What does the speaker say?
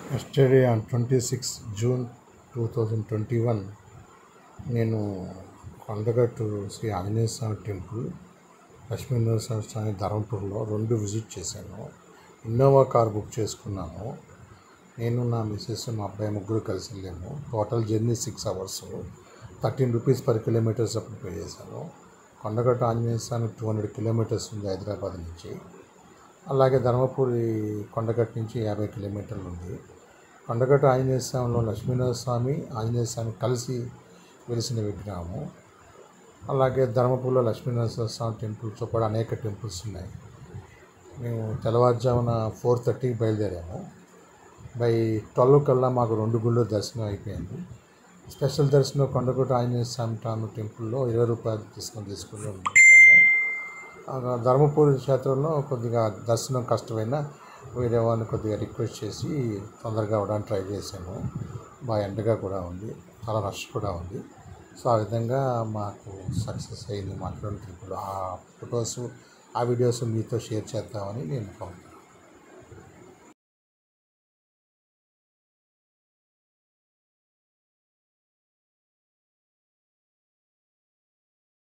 yesterday on twenty six June two thousand twenty one నేను Kondagattu Shri Anjaneya Swamy temple Lakshminarasimha Swamy ధర్మపురిలో రెండు visit చేశాను ఇన్నోవా కార్ బుక్ చేసుకున్నాను నేను నా మిస్సెస్ మా అబ్బాయి ముగ్గురు కలిసి వెళ్ళాము total journey six hours thirteen rupees per kilometers అప్పుడు పే చేశాను Kondagattu Anjaneya Swamy two hundred kilometers ఉంది హైదరాబాద్ నుంచి అలాగే ధర్మపురి కొండగట్టు నుంచి యాభై కిలోమీటర్లు ఉంది కొండగట్టు ఆంజనేయ స్వామిలో లక్ష్మీనరసింహ స్వామి ఆంజనేయ స్వామి కలిసి వెలిసిన విగ్రహము అలాగే ధర్మపురిలో లక్ష్మీనరసింహ స్వామి టెంపుల్తో కూడా అనేక టెంపుల్స్ ఉన్నాయి మేము తెల్లవారుజామున ఫోర్ థర్టీకి బయలుదేరాము బై ట్వెల్వ్ కల్లా మాకు రెండు గుళ్ళు దర్శనం అయిపోయింది స్పెషల్ దర్శనం కొండగట్టు ఆంజనేయ స్వామి టాను టెంపుల్లో ఇరవై రూపాయలు తీసుకొని తీసుకుని ఉంటాము ఆ ధర్మపురి క్షేత్రంలో కొద్దిగా దర్శనం కష్టమైన వేరే వాళ్ళని కొద్దిగా రిక్వెస్ట్ చేసి తొందరగా అవ్వడానికి ట్రై చేశాను బాగా ఎండగా కూడా ఉంది చాలా రష్ కూడా ఉంది సో ఆ విధంగా మాకు సక్సెస్ అయింది మా ట్రిప్లో ఆ ఫొటోస్ ఆ వీడియోస్ మీతో షేర్ చేద్దామని నేను పంపుతాను